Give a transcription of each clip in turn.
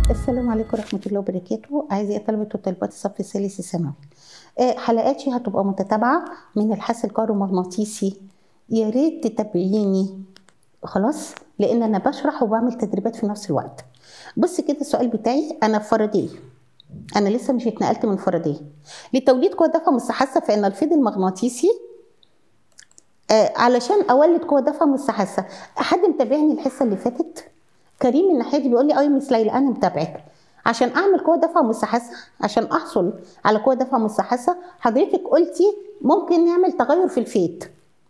السلام عليكم ورحمة الله وبركاته أعزائي طلبة وطالبات الصف الثالث الثانوي آه، حلقاتي هتبقى متتابعة من الحث الكهرومغناطيسي يا ريت تتابعيني خلاص لأن أنا بشرح وبعمل تدريبات في نفس الوقت بص كده السؤال بتاعي أنا في فردية أنا لسه مش اتنقلت من فردية لتوليد قوة دفع مستحثة فإن الفيض المغناطيسي آه علشان أولد قوة دفع مستحثة حد متابعني الحصة اللي فاتت كريم من ناحيتي بيقول لي اه يا مس ليلى انا متابعك عشان اعمل قوه دفع مستحثه عشان احصل على قوه دفع مستحثه حضرتك قلتي ممكن نعمل تغير في الفيت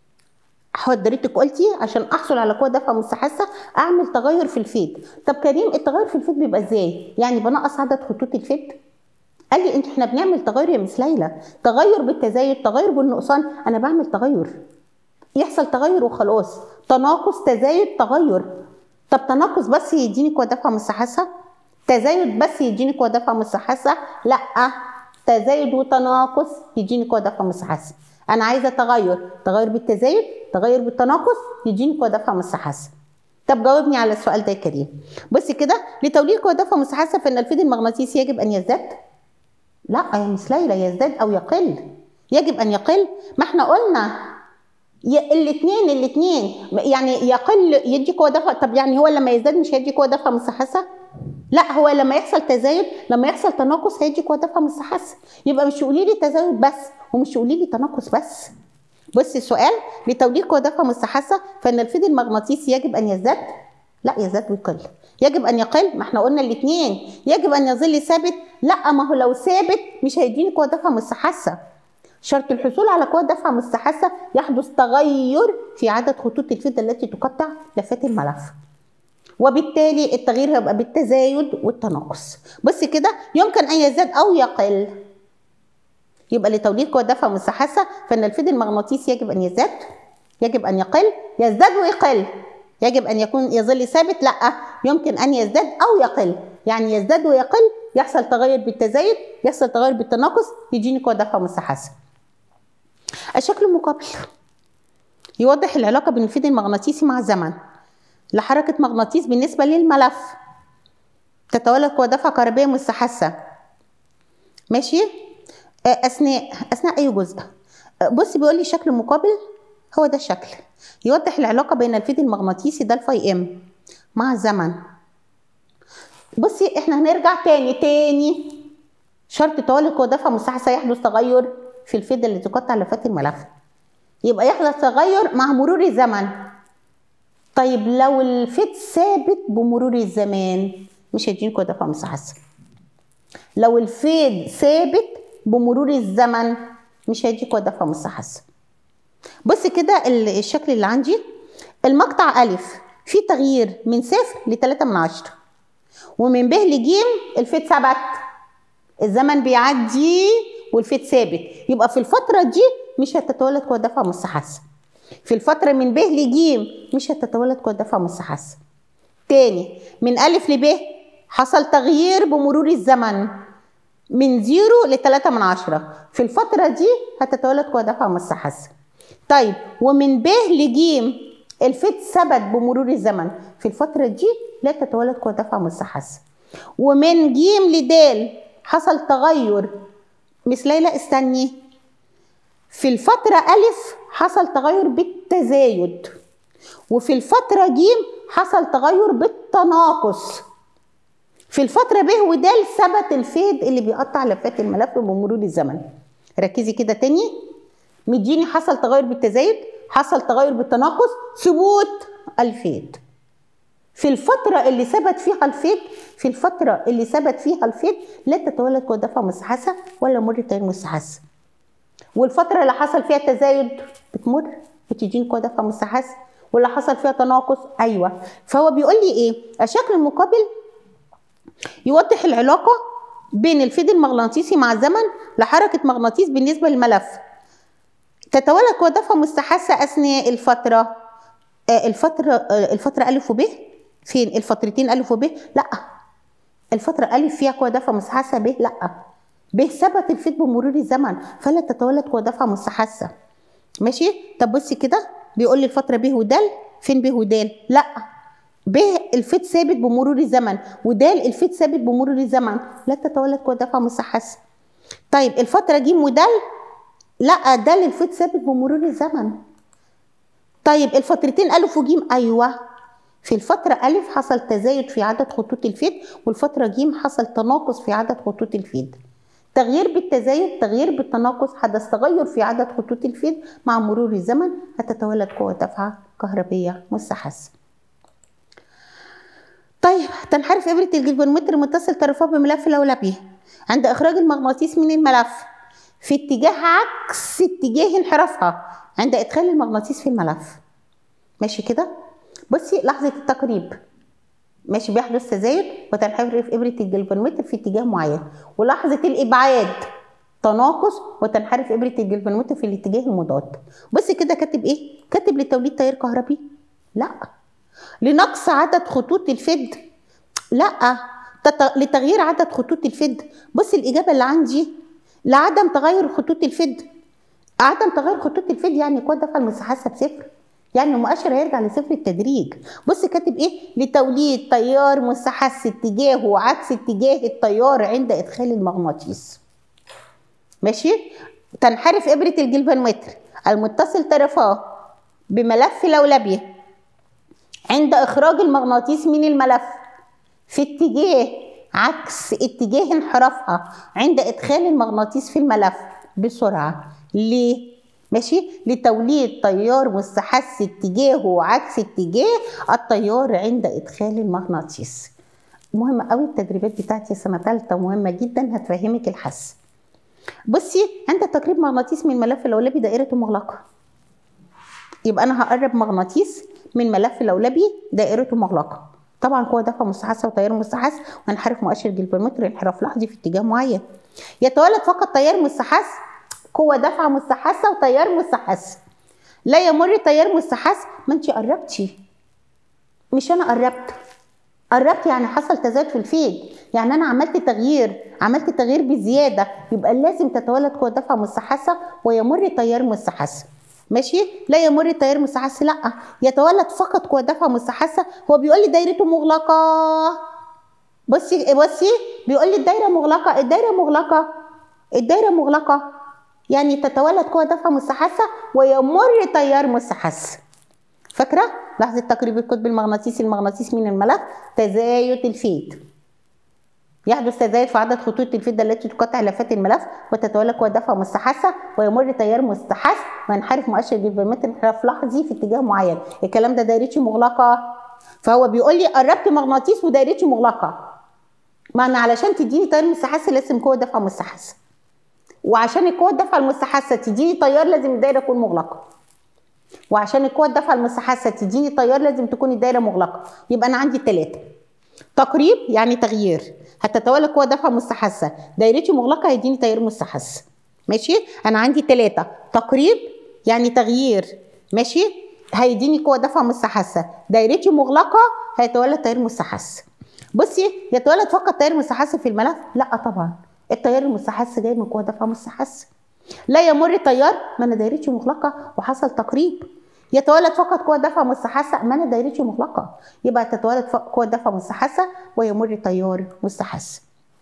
حضرتك قلتي عشان احصل على قوه دفع مستحثه اعمل تغير في الفيت طب كريم التغير في الفيت بيبقى ازاي يعني بنقص عدد خطوط الفيت قال لي انت احنا بنعمل تغير يا مس ليلى تغير بالتزايد تغير بالنقصان انا بعمل تغير يحصل تغير وخلاص تناقص تزايد تغير طب تناقص بس يديني قوه دفع مستحثه تزايد بس يديني قوه دفع مستحثه لا تزايد وتناقص يديني قوه دفع مستحثه انا عايزه تغير تغير بالتزايد تغير بالتناقص يديني قوه دفع مستحثه طب جاوبني على السؤال ده يا كريم بص كده لتوليد قوه دفع مستحثه فان الفيض المغناطيسي يجب ان يزداد لا يا مس ليلى يزداد او يقل يجب ان يقل ما احنا قلنا الاثنين الاثنين يعني يقل يدي قوه دفع طب يعني هو لما يزداد مش هيدي قوه دفع مستحثه لا هو لما يحصل تزايد لما يحصل تناقص هيدي قوه دفع مستحثه يبقى مش تقولي لي تزايد بس ومش تقولي لي تناقص بس بصي السؤال لتوليد قوه دفع مستحثه فان الفيض المغناطيسي يجب ان يزداد لا يزداد ويقل يجب ان يقل ما احنا قلنا الاثنين يجب ان يظل ثابت لا ما هو لو ثابت مش هيديني قوه دفع مستحثه شرط الحصول على قوة دفع مستحثة يحدث تغير في عدد خطوط الفيض التي تقطع لفات الملف وبالتالي التغيير هيبقى بالتزايد والتناقص بص كده يمكن ان يزداد او يقل يبقى لتوليد قوة دفع مستحثة فان الفيض المغناطيسي يجب ان يزداد يجب ان يقل يزداد ويقل يجب ان يكون يظل ثابت لا يمكن ان يزداد او يقل يعني يزداد ويقل يحصل تغير بالتزايد يحصل تغير بالتناقص يجيني قوة دفع مستحثة الشكل المقابل يوضح العلاقة بين الفيض المغناطيسي مع الزمن لحركة مغناطيس بالنسبة للملف تتولد قوة دفع كهربية مستحثة ماشي أثناء أثناء أي جزء بص بيقول لي الشكل المقابل هو ده الشكل يوضح العلاقة بين الفيض المغناطيسي ده الفاي ام مع الزمن بصي احنا هنرجع تاني تاني شرط تولد قوة دفع مستحثة يحدث تغير في الفيض اللي تقطع لفات الملف يبقى يحدث تغير مع مرور الزمن طيب لو الفيض ثابت بمرور الزمان مش هيديني قوة دفع مستحثة لو الفيض ثابت بمرور الزمن مش هيدي قوة دفع مستحثة بص كده الشكل اللي عندي المقطع ألف فيه تغيير من صفر لتلاتة من عشرة ومن ب لجيم الفيض ثبت الزمن بيعدي والفيض ثابت يبقى في الفترة دي مش هتتولد قوة دفع مستحثة في الفترة من ب لج مش هتتولد قوة دفع مستحثة تاني من ألف لب حصل تغيير بمرور الزمن من زيرو لتلاتة من عشرة في الفترة دي هتتولد قوة دفع مستحثة طيب ومن ب لج الفيض ثبت بمرور الزمن في الفترة دي لا تتولد قوة دفع مستحثة ومن ج لد حصل تغير مس ليلى استني في الفترة ألف حصل تغير بالتزايد وفي الفترة ج حصل تغير بالتناقص في الفترة ب ود ثبت الفيض اللي بيقطع لفات الملف بمرور الزمن ركزي كده تاني مديني حصل تغير بالتزايد حصل تغير بالتناقص ثبوت الفيض في الفترة اللي ثبت فيها الفيض في الفترة اللي ثبت فيها الفيض لا تتولد قوة دفع مستحثة ولا مر تغيير مستحثة والفترة اللي حصل فيها تزايد بتمر بتديني قوة دفع مستحثة واللي حصل فيها تناقص ايوه فهو بيقول لي ايه الشكل المقابل يوضح العلاقة بين الفيض المغناطيسي مع الزمن لحركة مغناطيس بالنسبة للملف تتولد قوة دفع مستحثة أثناء الفترة الفترة الفترة ألف وب فين الفترتين ألف وب لا الفترة ألف فيها قوة دفع مستحثة ب لا ب ثبت الفيض بمرور الزمن فلا تتولد قوة دفع مستحثة ماشي طب بصي كده بيقول لي الفترة ب ودال فين ب ودال لا ب الفيت ثابت بمرور الزمن وده الفيت ثابت بمرور الزمن لا تتولد قوة دفع مستحثة طيب الفترة ج ودال لا ده الفيت ثابت بمرور الزمن طيب الفترتين ألف وجيم أيوه في الفترة ألف حصل تزايد في عدد خطوط الفيد والفترة ج حصل تناقص في عدد خطوط الفيد تغيير بالتزايد تغيير بالتناقص حدث تغير في عدد خطوط الفيد مع مرور الزمن هتتولد قوة دفعة كهربية مستحثة طيب تنحرف إبرة الجلفانومتر متصل طرفها بملف لولبي عند إخراج المغناطيس من الملف في اتجاه عكس اتجاه انحرافها عند إدخال المغناطيس في الملف ماشي كده بصي لحظة التقريب ماشي بيحدث تزايد وتنحرف إبرة الجلفانومتر في اتجاه معين ولحظة الإبعاد تناقص وتنحرف إبرة الجلفانومتر في الاتجاه المضاد بصي كده كاتب إيه؟ كاتب لتوليد تيار كهربي؟ لا لنقص عدد خطوط الفد لا تت... لتغيير عدد خطوط الفد بص الإجابة اللي عندي لعدم تغير خطوط الفد عدم تغير خطوط الفد يعني قوة دفع المستحثة بصفر يعني المؤشر هيرجع لصفر التدريج بص كاتب ايه لتوليد تيار مستحث اتجاهه عكس اتجاه التيار عند ادخال المغناطيس ماشي تنحرف ابره الجلفانومتر المتصل طرفاه بملف لولبي عند اخراج المغناطيس من الملف في اتجاه عكس اتجاه انحرافها عند ادخال المغناطيس في الملف بسرعه ليه ماشي لتوليد تيار مستحث اتجاهه عكس اتجاه التيار عند ادخال المغناطيس مهمة قوي التدريبات بتاعتي سنة ثالثة مهمة جدا هتفهمك الحس بصي عند تقريب مغناطيس من ملف اللولبي دائرته مغلقة يبقى أنا هقرب مغناطيس من ملف لولبي دائرته مغلقة طبعا قوة دفع مستحثة وتيار مستحث وانحرف مؤشر جلفانومتر انحراف لحظي في اتجاه معين يتولد فقط تيار مستحث قوة دفع مستحثة وتيار مستحث لا يمر تيار مستحث ما انت قربتي مش انا قربت قربت يعني حصل تزايد في الفيد يعني انا عملت تغيير عملت تغيير بزياده يبقى لازم تتولد قوه دفع مستحثه ويمر تيار مستحث ماشي لا يمر تيار مستحث لا يتولد فقط قوه دفع مستحثه هو بيقول لي دايرته مغلقه بصي بصي بيقول لي الدايره مغلقه الدايره مغلقه الدايره مغلقه يعني تتولد قوة دفع مستحثة ويمر تيار مستحث فاكرة؟ لحظة تقريب القطب المغناطيسي المغناطيس من الملف تزايد الفيد يحدث تزايد في عدد خطوط الفيد التي تقطع لفات الملف وتتولد قوة دفع مستحثة ويمر تيار مستحث وينحرف مؤشر جلفانومتر انحراف لحظي في اتجاه معين الكلام ده دايرتي مغلقة فهو بيقول لي قربت مغناطيس ودايرتي مغلقة ما انا علشان تديني تيار مستحث لازم قوة دفع مستحثة وعشان القوة الدفع المستحثة تديني تيار لازم الدايرة تكون مغلقة وعشان القوة الدفع المستحثة تديني تيار لازم تكون الدايرة مغلقة يبقى أنا عندي ثلاثة تقريب يعني تغيير هتتولد قوة دفع مستحثة دايرتي مغلقة هيديني تيار مستحث ماشي أنا عندي ثلاثة تقريب يعني تغيير ماشي هيديني قوة دفع مستحثة دايرتي مغلقة هيتولد تيار مستحث بصي يتولد فقط تيار مستحث في الملف لا طبعا التيار المستحث جاي من قوه دفع مستحث لا يمر تيار ما انا دايرتي مغلقه وحصل تقريب يتولد فقط قوه دفع مستحثه ما انا دايرتي مغلقه يبقى تتولد قوه دفع مستحثه ويمر تيار مستحث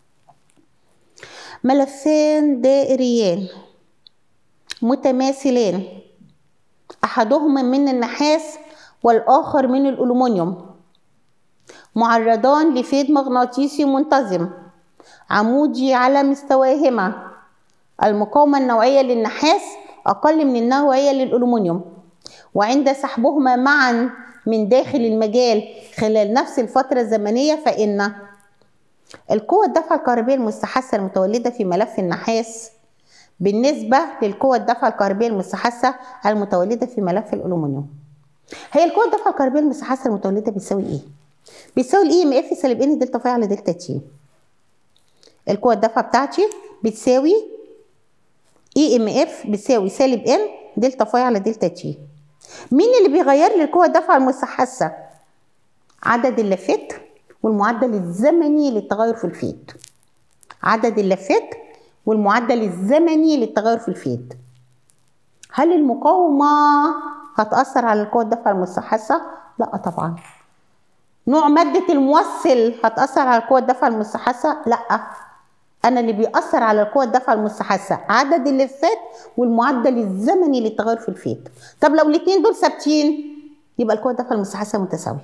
ملفان دائريان متماثلان احدهما من النحاس والاخر من الالومنيوم معرضان لفيض مغناطيسي منتظم عمودي على مستواهما المقاومة النوعية للنحاس أقل من النوعية للألومنيوم وعند سحبهما معا من داخل المجال خلال نفس الفترة الزمنية فإن القوة الدفع الكهربية المستحثة المتولدة في ملف النحاس بالنسبة للقوة الدفع الكهربية المستحثة المتولدة في ملف الألومنيوم هي القوة الدفع الكهربية المستحثة المتولدة بتساوي إيه؟ بتساوي الإي إم إف سالب إن دلتا فاي على دلتا تي القوة الدفع بتاعتي بتساوي اي ام اف بتساوي سالب ان دلتا فاي على دلتا تي مين اللي بيغير لي القوة الدفع المستحثة عدد اللفات والمعدل الزمني للتغير في الفيد عدد اللفات والمعدل الزمني للتغير في الفيد هل المقاومة هتأثر على القوة الدفع المستحثة؟ لا طبعا نوع مادة الموصل هتأثر على القوة الدافعة المستحثة؟ لأ أنا اللي بيأثر على القوة الدافعة المستحثة عدد اللفات والمعدل الزمني للتغير في الفيت طب لو الاتنين دول ثابتين يبقى القوة الدافعة المستحثة متساوية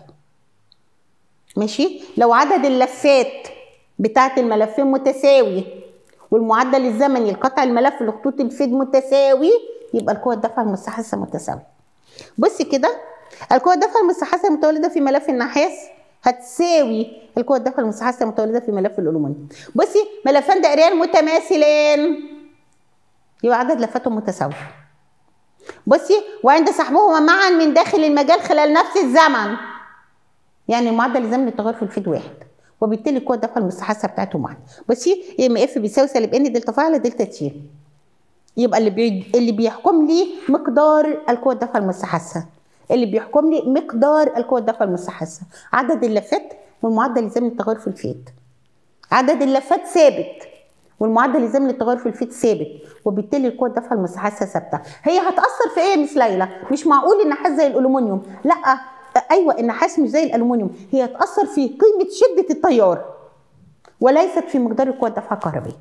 ماشي لو عدد اللفات بتاعة الملفين متساوي والمعدل الزمني لقطع الملف لخطوط الفيد متساوي يبقى القوة الدافعة المستحثة متساوية بصي كده القوة الدافعة المستحثة المتولدة في ملف النحاس هتساوي القوة الدافعة المستحثة المتولدة في ملف الألومنيوم بصي ملفان دائريان متماثلان يبقى عدد لفاتهم متساوي بصي وعند سحبهما معا من داخل المجال خلال نفس الزمن يعني المعدل الزمني للتغير في الفيد واحد وبالتالي القوة الدافعة المستحثة بتاعتهم واحد بصي ام اف بيساوي سالب ان دلتا فاي على دلتا تي يبقى اللي بي... اللي بيحكم لي مقدار القوة الدافعة المستحثة اللي بيحكم لي مقدار القوة الدافعة المستحثة عدد اللفات والمعدل الزمني للتغير في الفيت عدد اللفات ثابت والمعدل الزمني للتغير في الفيت ثابت وبالتالي القوة الدافعة المستحثة ثابتة هي هتأثر في ايه يا مس ليلى مش معقول النحاس زي الألومنيوم لا ايوه النحاس مش زي الألومنيوم هي هتأثر في قيمة شدة التيار وليست في مقدار القوة الدافعة الكهربية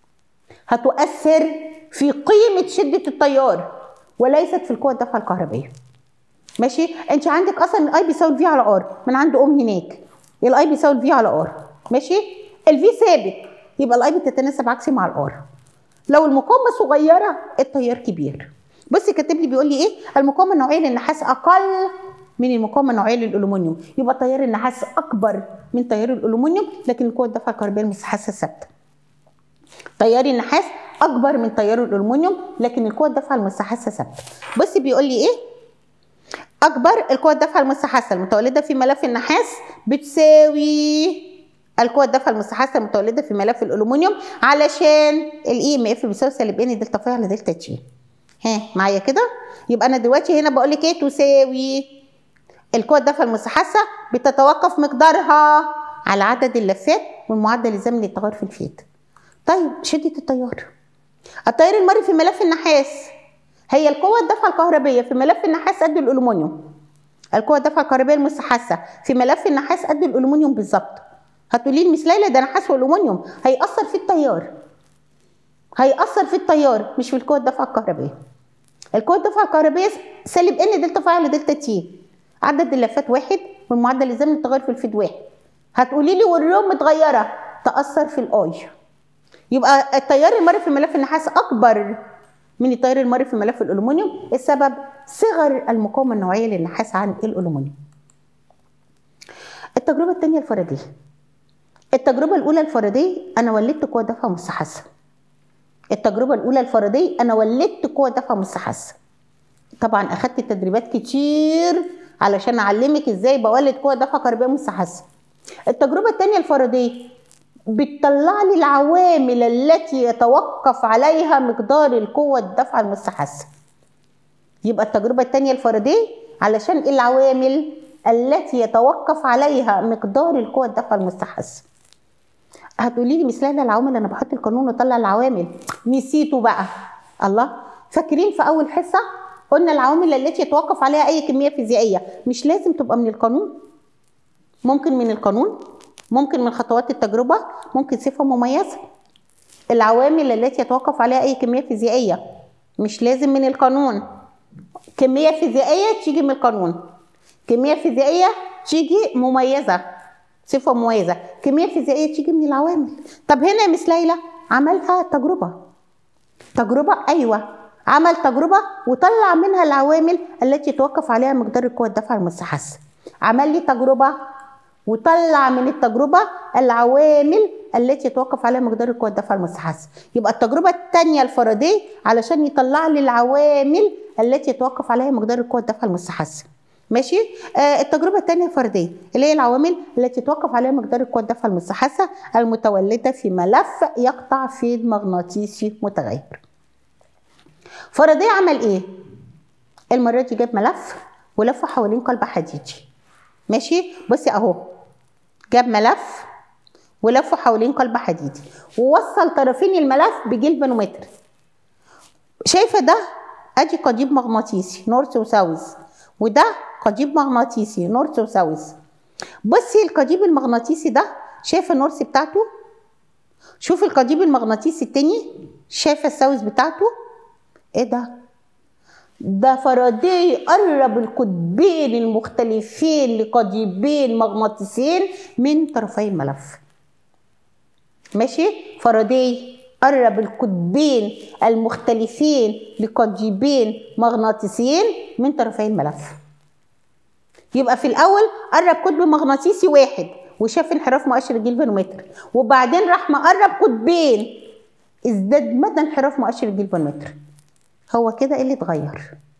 هتؤثر في قيمة شدة التيار وليست في القوة الدافعة الكهربية ماشي انت عندك اصلا الاي بيساوي الفي على ار من عند ام هناك الاي بيساوي الفي على ار ماشي الفي ثابت يبقى الاي بتتناسب عكسي مع الار لو المقاومه صغيره التيار كبير بصي كاتب لي بيقول لي ايه المقاومه النوعيه للنحاس اقل من المقاومه النوعيه للالومنيوم يبقى تيار النحاس اكبر من تيار الالومنيوم لكن القوه الدفعه الكهربائيه المستحثه ثابته تيار النحاس اكبر من تيار الالومنيوم لكن القوه الدفعه المستحثه ثابته بصي بيقول لي ايه اكبر القوه الدافعه المستحثه المتولده في ملف النحاس بتساوي القوه الدافعه المستحثه المتولده في ملف الالومنيوم علشان الاي ام اف بيساوي سالب ان دلتا فاي على دلتا تي ها معايا كده يبقى انا دلوقتي هنا بقول لك ايه تساوي القوه الدافعه المستحثه بتتوقف مقدارها على عدد اللفات والمعدل الزمني للتغير في الفيت طيب شده التيار التيار المري في ملف النحاس هي القوة الدفعة الكهربية في ملف النحاس قد الألومنيوم. القوة الدفعة الكهربية المستحثة في ملف النحاس قد الألومنيوم بالظبط. هتقولي لي مس ليلى ده نحاس وألومنيوم هيأثر في التيار. هيأثر في التيار مش في القوة الدفعة الكهربية. القوة الدفعة الكهربية سالب ان دلتا فاي على دلتا تي. عدد اللفات واحد والمعدل الزمني للتغير في الفيد واحد. هتقولي لي والروم متغيرة تأثر في الأي. يبقى التيار المري في ملف النحاس أكبر من التيار المري في ملف الالومنيوم السبب صغر المقاومه النوعيه للنحاس عن الالومنيوم التجربه الثانيه الفرضيه التجربه الاولى الفرضيه انا ولدت قوه دفع مستحثه التجربه الاولى الفرضيه انا ولدت قوه دفع مستحثه طبعا اخدت تدريبات كتير علشان اعلمك ازاي بولد قوه دفع كهربائيه مستحثه التجربه الثانيه الفرضيه بتطلع لي العوامل التي يتوقف عليها مقدار القوة الدفع المستحثة يبقى التجربة الثانية الفردية علشان العوامل التي يتوقف عليها مقدار القوة الدفع المستحثة هتقولي لي مثل العوامل انا بحط القانون واطلع العوامل نسيته بقى الله فاكرين في اول حصه قلنا العوامل التي يتوقف عليها اي كميه فيزيائيه مش لازم تبقى من القانون ممكن من القانون ممكن من خطوات التجربة ممكن صفة مميزة العوامل التي يتوقف عليها أي كمية فيزيائية مش لازم من القانون كمية فيزيائية تيجي من القانون كمية فيزيائية تيجي مميزة صفة مميزة كمية فيزيائية تيجي من العوامل طب هنا يا مس ليلى عملها تجربة تجربة أيوة عمل تجربة وطلع منها العوامل التي يتوقف عليها مقدار القوة الدفع المستحثة عمل لي تجربة وطلع من التجربه العوامل التي يتوقف عليها مقدار القوه الدفع المستحثه يبقى التجربه الثانيه الفرديه علشان يطلع لي العوامل التي يتوقف عليها مقدار القوه الدفع المستحثه ماشي آه التجربه الثانيه الفرديه اللي هي العوامل التي يتوقف عليها مقدار القوه الدفع المستحثه المتولده في ملف يقطع فيض مغناطيسي متغير فرديه عمل ايه المره دي جاب ملف ولفه حوالين قلب حديدي ماشي بصي اهو جاب ملف ولفه حوالين قلب حديدي ووصل طرفين الملف بجلب مانومتر شايفه ده ادي قضيب مغناطيسي نورث وساوث وده قضيب مغناطيسي نورث وساوث بصي القضيب المغناطيسي ده شايفه النورس بتاعته شوف القضيب المغناطيسي التاني شايفه الساوس بتاعته ايه ده ده فاراداي قرب القطبين المختلفين لقضيبين مغناطيسيين من طرفي الملف ماشي فاراداي قرب القطبين المختلفين لقضيبين مغناطيسيين من طرفي الملف يبقى في الاول قرب قطب مغناطيسي واحد وشاف انحراف مؤشر الجلفانومتر وبعدين راح مقرب قطبين ازداد مدى انحراف مؤشر الجلفانومتر هو كده ايه اللي اتغير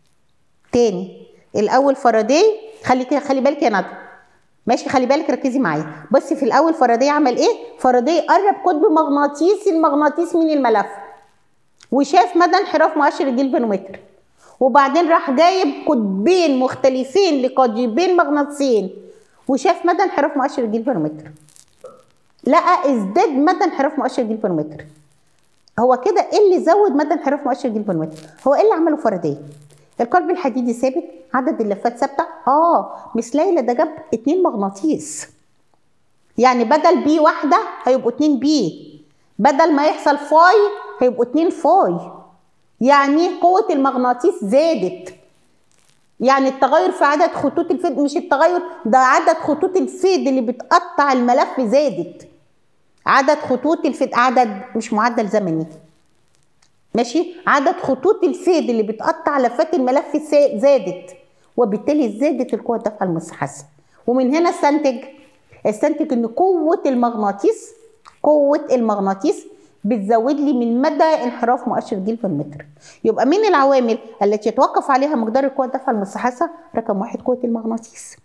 تاني الاول فاراداي خلي كده خلي بالك يا ندى ماشي خلي بالك ركزي معايا بصي في الاول فاراداي عمل ايه فاراداي قرب قطب مغناطيسي المغناطيس من الملف وشاف مدى انحراف مؤشر الجلفانومتر وبعدين راح جايب قطبين مختلفين لقضيبين مغناطيسيين وشاف مدى انحراف مؤشر الجلفانومتر لقى ازداد مدى انحراف مؤشر الجلفانومتر هو كده ايه اللي زود مدى انحراف مؤشر الجلفانومتر هو ايه اللي عمله فاراداي القلب الحديدي ثابت عدد اللفات ثابته اه مس ليلى ده جاب اتنين مغناطيس يعني بدل بي واحده هيبقوا اتنين بي بدل ما يحصل فاي هيبقوا اتنين فاي يعني قوه المغناطيس زادت يعني التغير في عدد خطوط الفيد مش التغير ده عدد خطوط الفيد اللي بتقطع الملف زادت عدد خطوط الفيد عدد مش معدل زمني ماشي عدد خطوط الفيد اللي بتقطع لفات الملف زادت وبالتالي زادت القوه الدافعه المستحثه ومن هنا استنتج استنتج ان قوه المغناطيس قوه المغناطيس بتزود لي من مدى انحراف مؤشر جلفانومتر يبقى من العوامل التي يتوقف عليها مقدار القوه الدافعه المستحثه رقم واحد قوه المغناطيس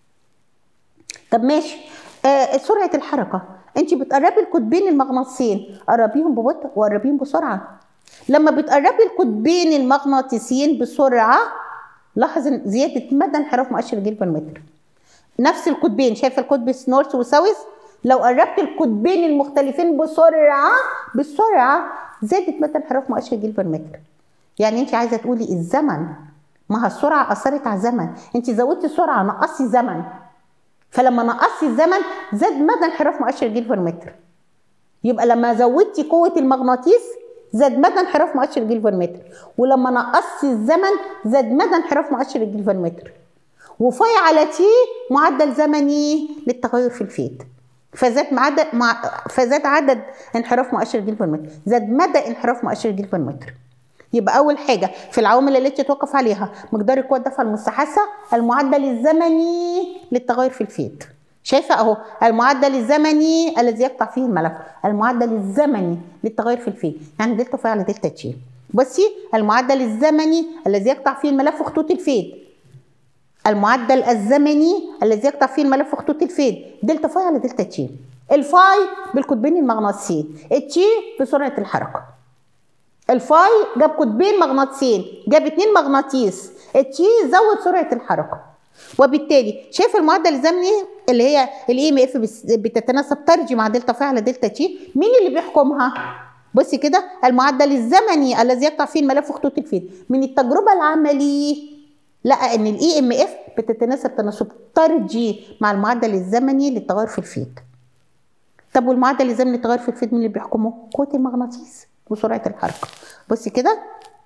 طب ماشي آه سرعه الحركه انت بتقربي القطبين المغناطيسيين قربيهم ببطء وقربيهم بسرعه لما بتقربي القطبين المغناطيسيين بسرعه لاحظ زياده مدى انحراف مؤشر جلفانومتر نفس القطبين شايفه القطب نورث وساوث لو قربت القطبين المختلفين بسرعه بسرعه زادت مدى انحراف مؤشر جلفانومتر يعني انت عايزه تقولي الزمن ما السرعه اثرت على الزمن انت زودتي السرعه نقصتي الزمن فلما نقصتي الزمن زاد مدى انحراف مؤشر جلفانومتر يبقى لما زودتي قوه المغناطيس زاد مدى انحراف مؤشر الجلفانومتر ولما نقصت الزمن زاد مدى انحراف مؤشر الجلفانومتر وفاي على تي معدل زمني للتغير في الفيد فزاد معدل مع فزاد عدد انحراف مؤشر الجلفانومتر زاد مدى انحراف مؤشر الجلفانومتر يبقى اول حاجه في العوامل التي تتوقف عليها مقدار القوه الدافعه المستحثه المعدل الزمني للتغير في الفيد شايفه اهو المعدل الزمني الذي يقطع فيه الملف المعدل الزمني للتغير في الفيد يعني دلتا فاي على دلتا تي بصي المعدل الزمني الذي يقطع فيه الملف خطوط الفيد المعدل الزمني الذي يقطع فيه الملف خطوط الفيد دلتا فاي على دلتا تي الفاي بالقطبين المغناطيسيين التي بسرعه الحركه الفاي جاب قطبين مغناطيسيين جاب اتنين مغناطيس التي زود سرعه الحركه وبالتالي شايف المعدل الزمني اللي هي الاي ام اف بتتناسب طردي مع دلتا فاي على دلتا تي مين اللي بيحكمها بصي كده المعدل الزمني الذي يقطع فيه الملف خطوط الفيد من التجربه العمليه لقى ان الاي ام اف بتتناسب تناسب طردي مع المعدل الزمني للتغير في الفيد طب والمعدل الزمني للتغير في الفيد مين اللي بيحكمه قوه المغناطيس وسرعه الحركه بصي كده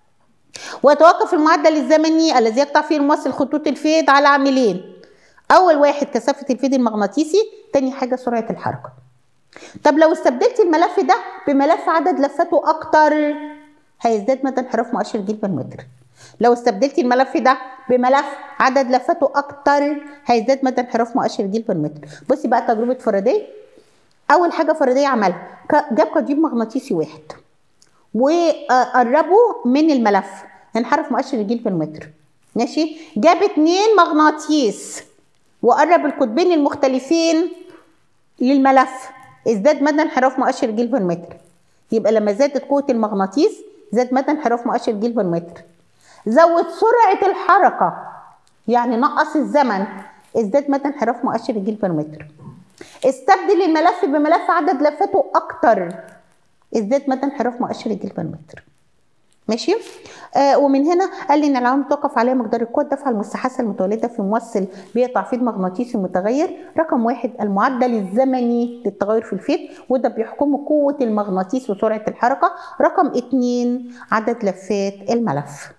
ويتوقف المعدل الزمني الذي يقطع فيه الممثل خطوط الفيد على عاملين اول واحد كثافه الفيد المغناطيسي تاني حاجه سرعه الحركه طب لو استبدلت الملف ده بملف عدد لفاته اكتر هيزداد مدى انحراف مؤشر الجلفانومتر لو استبدلت الملف ده بملف عدد لفاته اكتر هيزداد مدى انحراف مؤشر الجلفانومتر بصي بقى تجربه فاراداي اول حاجه فاراداي عملها جاب قضيب مغناطيسي واحد وقربه من الملف انحرف مؤشر الجلفانومتر ماشي جاب اتنين مغناطيس وقرب القطبين المختلفين للملف ازداد مدى انحراف مؤشر الجلفانومتر يبقى لما زادت قوه المغناطيس زاد مدى انحراف مؤشر الجلفانومتر زود سرعه الحركه يعني نقص الزمن ازداد مدى انحراف مؤشر الجلفانومتر استبدل الملف بملف عدد لفاته اكتر ازداد مدى انحراف مؤشر الجلفانومتر ماشي آه ومن هنا قال لي ان العوامل توقف عليها مقدار القوه الدفعه المستحثه المتولده في ممثل بيقطع فيض مغناطيسي متغير رقم واحد المعدل الزمني للتغير في الفيض وده بيحكمه قوه المغناطيس وسرعه الحركه رقم اتنين عدد لفات الملف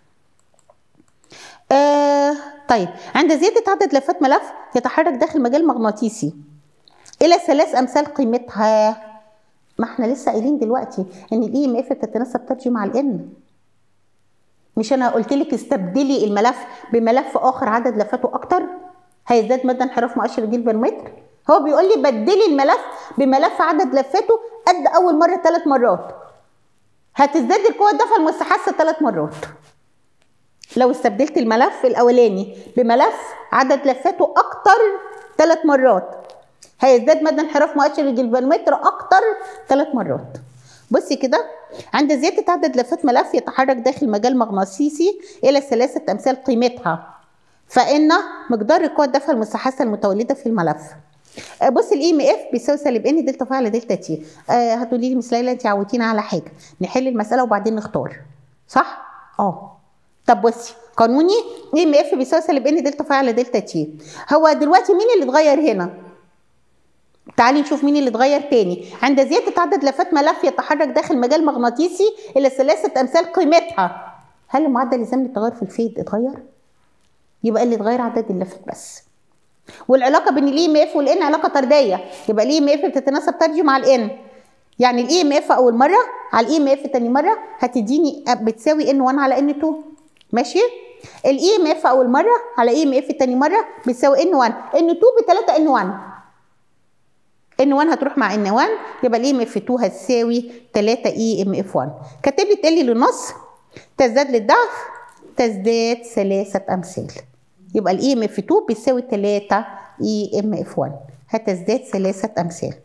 آه طيب عند زياده عدد لفات ملف يتحرك داخل مجال مغناطيسي الى ثلاث امثال قيمتها ما احنا لسه قايلين دلوقتي ان الاي ام اف بتتناسب ترجي مع الان مش انا قلت لك استبدلي الملف بملف اخر عدد لفاته اكتر هيزداد مدى انحراف مؤشر الجلفانومتر هو بيقول لي بدلي الملف بملف عدد لفاته قد اول مره ثلاث مرات هتزداد القوه الدفع المستحثه ثلاث مرات لو استبدلت الملف الاولاني بملف عدد لفاته اكتر ثلاث مرات هيزداد مدى انحراف مؤشر الجلفانومتر اكتر ثلاث مرات بصي كده عند زيادة عدد لفات ملف يتحرك داخل مجال مغناطيسي إلى ثلاثة أمثال قيمتها فإن مقدار القوة الدفع المستحثة المتولدة في الملف بص الاي ام اف بيساوي سالب ان دلتا فاعل دلتا تي آه هتقولي لي مس ليلى انت عودتينا على حاجه نحل المساله وبعدين نختار صح اه طب بصي قانوني اي ام اف بيساوي سالب ان دلتا فاعل دلتا تي هو دلوقتي مين اللي اتغير هنا تعالي نشوف مين اللي اتغير تاني عند زيادة عدد لفات ملف يتحرك داخل مجال مغناطيسي إلى ثلاثة أمثال قيمتها هل المعدل الزمني التغير في الفيد اتغير؟ يبقى اللي اتغير عدد اللفات بس والعلاقة بين الاي ام اف والان علاقة طردية يبقى الاي ام اف بتتناسب طردي مع الان يعني الاي ام اف اول مرة على الاي ام اف تاني مرة هتديني بتساوي ان 1 على ان 2 ماشي؟ الاي ام اف اول مرة على اي ام اف تاني مرة بتساوي ان 1 ان 2 ب 3 ان 1 ان 1 هتروح مع ان 1 يبقى الاي ام اف 2 هتساوي 3 اي ام اف 1 كاتب لي تقلي للنص تزداد للضعف تزداد ثلاثة امثال يبقى الاي ام اف 2 بيساوي 3 اي ام اف 1 هتزداد ثلاثة امثال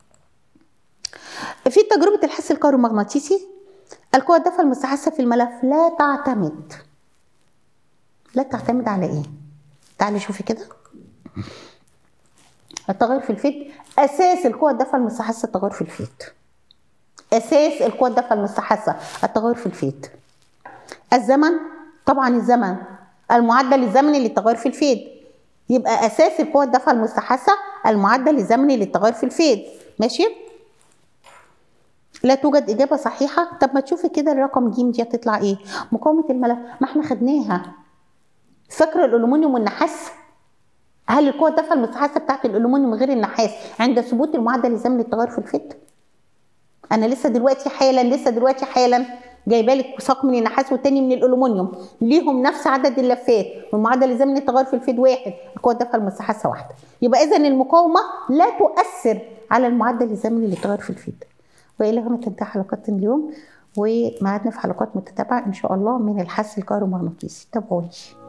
في تجربة الحس الكهرومغناطيسي القوة الدفع المستحثة في الملف لا تعتمد لا تعتمد على ايه؟ تعالي شوفي كده التغير في الفيد اساس القوه الدفع المستحثه التغير في الفيد اساس القوه الدفع المستحثه التغير في الفيد الزمن طبعا الزمن المعدل الزمني للتغير في الفيد يبقى اساس القوه الدفع المستحثه المعدل الزمني للتغير في الفيد ماشي لا توجد اجابه صحيحه طب ما تشوفي كده الرقم ج دي هتطلع ايه مقاومه الملف ما احنا خدناها فاكره الالومنيوم والنحاس هل القوة الدفع المستحثة بتاعت الألومنيوم غير النحاس عند ثبوت المعدل الزمني للتغير في الفت؟ أنا لسه دلوقتي حالا لسه دلوقتي حالا جايبه لك ساق من النحاس والتاني من الألومنيوم ليهم نفس عدد اللفات والمعدل الزمني للتغير في الفيد واحد القوة الدفع المستحثة واحدة يبقى إذا المقاومة لا تؤثر على المعدل الزمني للتغير في الفيد وإلى هنا تنتهي حلقات اليوم ومعادنا في حلقات متتابعة إن شاء الله من الحس الكهرومغناطيسي تابعوني